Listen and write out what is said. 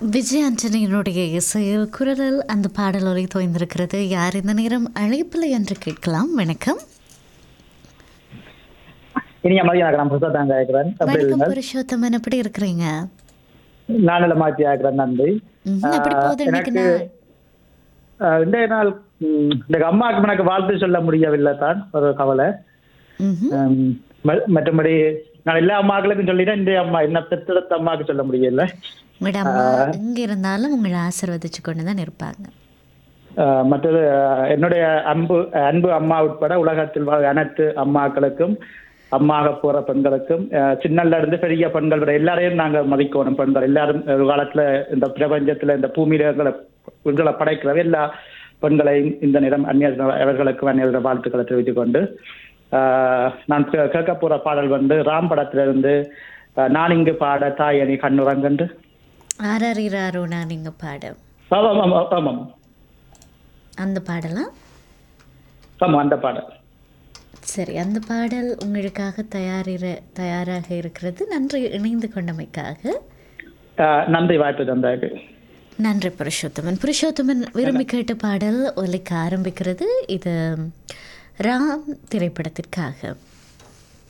விஜய் ஆண்டனியினுடைய இசையில் குரலில் அந்த பாடல் ஒலி தோய்ந்திருக்கிறது யார் இந்த நேரம் அழைப்பில்லை என்று கேட்கலாம் வணக்கம் இனிய மதியம் நான் புதுசாக இருக்கிறேன் எப்படி வணக்கம் இருங்க புருஷோத்தமன் எப்படி இருக்கிறீங்க நானில மாற்றி ஆகிறேன் நன்றி ம்ஹும், எப்படி போகுது இன்னைக்கு எனக்கு நாள் ஆஹ், இன்றைய நாள் ம், இந்த அம்மாவுக்கு எனக்கு வாழ்த்து சொல்ல முடியவில்லை தான் ஒரு கவலை ம்ஹும். ஆம், ம- மற்றபடி நான் எல்லா அம்மாக்களுக்கும் சொல்லிட்டேன் இந்த அம்மா என்ன பெற்றெடுத்த அம்மாவுக்கு சொல்ல முடியல உங்களோட அம்மா எங்க இருந்தாலும் உங்களை ஆசீர்வதிச்சு கொண்டு தான் இருப்பாங்க ஆஹ், மற்றது ஆஹ், என்னுடைய அன்பு அன்பு அம்மா உட்பட உலகத்தில் வாழ அனைத்து அம்மாக்களுக்கும் அம்மாக போற பெண்களுக்கும் ஆஹ், சின்னல்ல இருந்து பெரிய பெண்கள் வரை எல்லாரையும் நாங்க மதிக்கணும் பெண்கள் எல்லாரும் ஒரு காலத்துல இந்த பிரபஞ்சத்துல இந்த பூமியில எங்களை எங்களை படைக்கிற எல்லா பெண்களையும் இந்த நேரம் அந்நிய அவர்களுக்கும் அந்நிய வாழ்த்துக்களை தெரிவித்துக் கொண்டு ஆஹ், நான் கே- கேட்க போற பாடல் வந்து ராம் படத்திலிருந்து ஆஹ், நான் இங்கு பாட தாய் அணி கண்ணுறங்கன்று ஆராரிராரோ நான் நீங்க பாடம் ஆமாம் ஆமாம் ஆமாம் அந்த பாடலாம் ஆமாம் அந்த பாடல் சரி அந்த பாடல் உங்களுக்காக தயாரிற தயாராக இருக்கிறது நன்றி இணைந்து கொண்டமைக்காக ஆஹ், நன்றி வாய்ப்பு தந்தாக்கு நன்றி புருஷோத்தமன் புருஷோத்தமன் விரும்பி கேட்ட பாடல் ஒலிக்க ஆரம்பிக்கிறது இது ராம் திரைப்படத்திற்காக